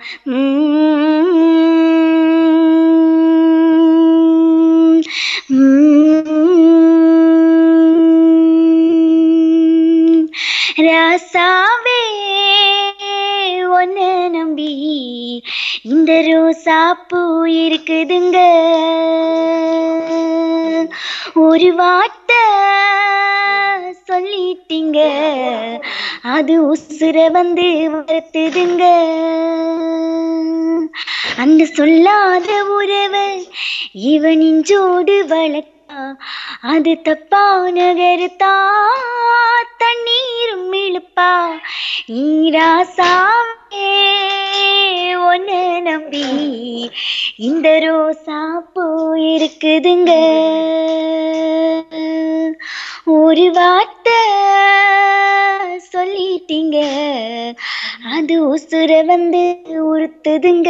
ம், ம். ராசாவே ஒன்ன நம்பி இந்த ரோசா பூ இருக்குதுங்க ஒரு வார்த்தை சொல்லிட்டீங்க அது உசுர வந்து வருத்துதுங்க அந்த சொல்லாத உறவு இவனிஞ்சோடு வளர்த்தா அது தப்பான கருத்தா தண்ணீரும் இழுப்பா ஈராசாவே ஒன்ன நம்பி இந்த ரோசா பூ இருக்குதுங்க ஒரு வார்த்தை சொல்லிட்டீங்க அது உசுர வந்து உறுத்துதுங்க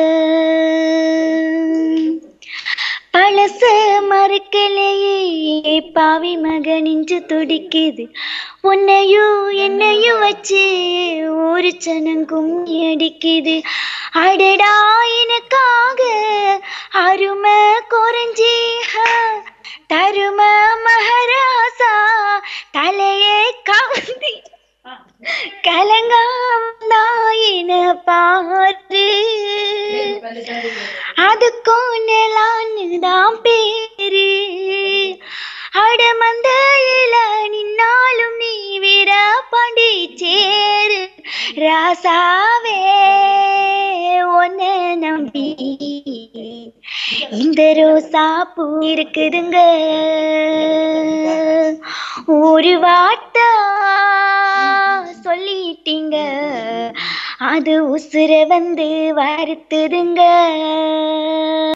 பழச மறுக்கலையே பாவி மகனிஞ்சு துடிக்குது உன்னையும் என்னையும் வச்சு ஒரு சனம் கும்மி அடிக்குது அடடா எனக்காக அருமை குறைஞ்சி தரும மகராசா தலையே கவுந்தி கலங்காயின பாரு அதுக்கும் நிலான்னு தான் பேரு அடமந்தையில நின்னாலும் நீ வீர பாண்டி சேரு ராசாவே ஒன்ன நம்பி இந்த ரோசா பூ இருக்குதுங்க ஒரு வார்த்தை சொல்லிட்டீங்க அது உசுர வந்து வருத்துதுங்க